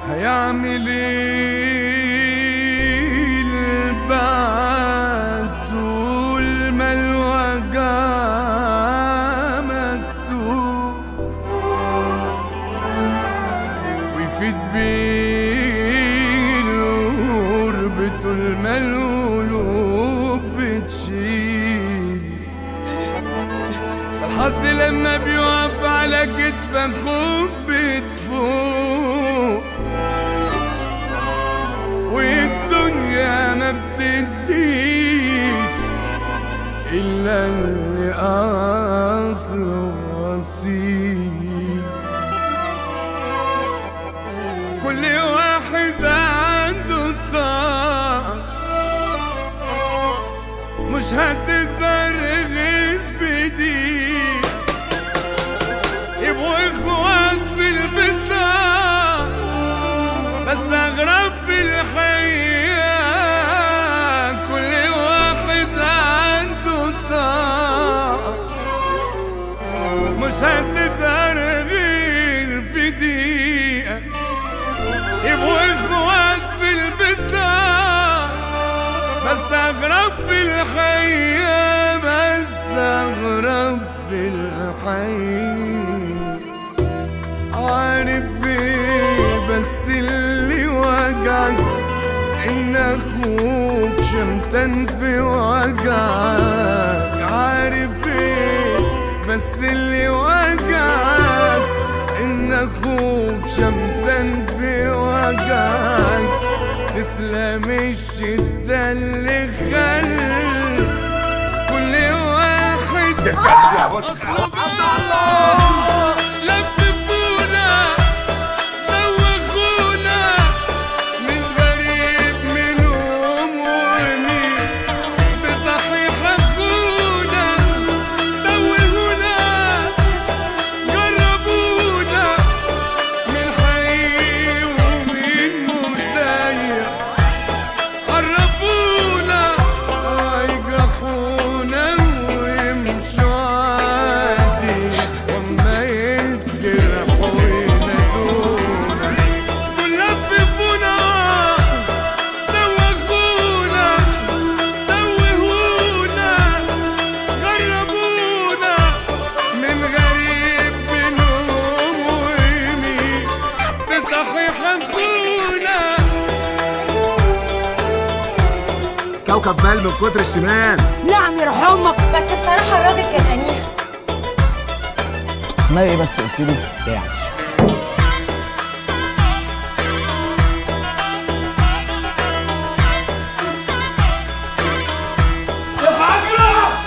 هيعمل ايه البعد طول ما الوجع مكتوب ويفيد بيه القرب طول ما القلوب بتشيل الحظ لما بيقف على كتف اخوك بتفوق والدنيا ما بتديش الا اللي اصله اصيل كل واحد عنده طاقة مش هتظهر غير في دي يبقوا اخوات في البتاع بس اغرب في الحياة كل واحد عنده طاقة مش هتظهر غير في دقيقة يبقوا اخوات في البتاع بس اغرب في الحياة بس اغرب في الحياة عارف ايه بس اللي وجعك ان اخوك شمتان في وجعك عارف ايه بس اللي وجعك ان اخوك شمتان في وجعك تسلم الشدة اللي خل كل واحد اصله بقى لففونا دوخونا من غريب منهم ومين بصحيح اخونا دوهونا جربونا من حقيقي ومن مزيف عرفونا يجرحونا ويمشوا عادي وما يتجرحوا ينادونا دول لففونا دوخونا دوهونا جربونا من غريب بينهم ويمين بصحيح اخونا كوكب مال من كتر الشمال نعم يرحمك بس بصراحة الراجل كان أنيق اسمها ايه بس قلت لي يعني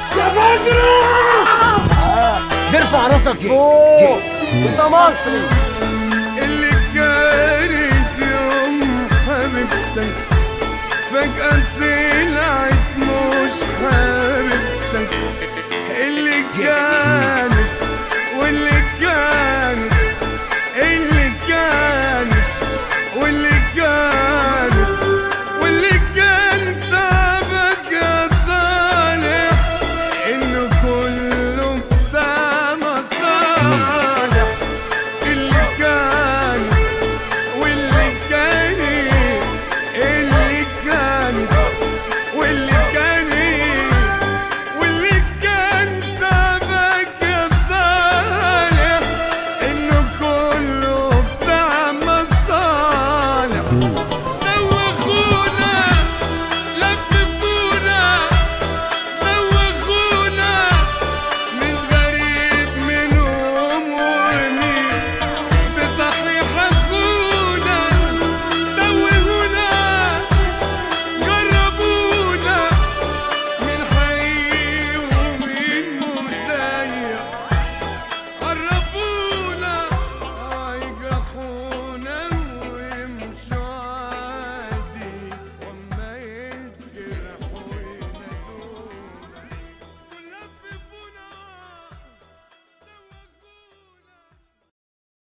نرفع راسك فوق انت مصري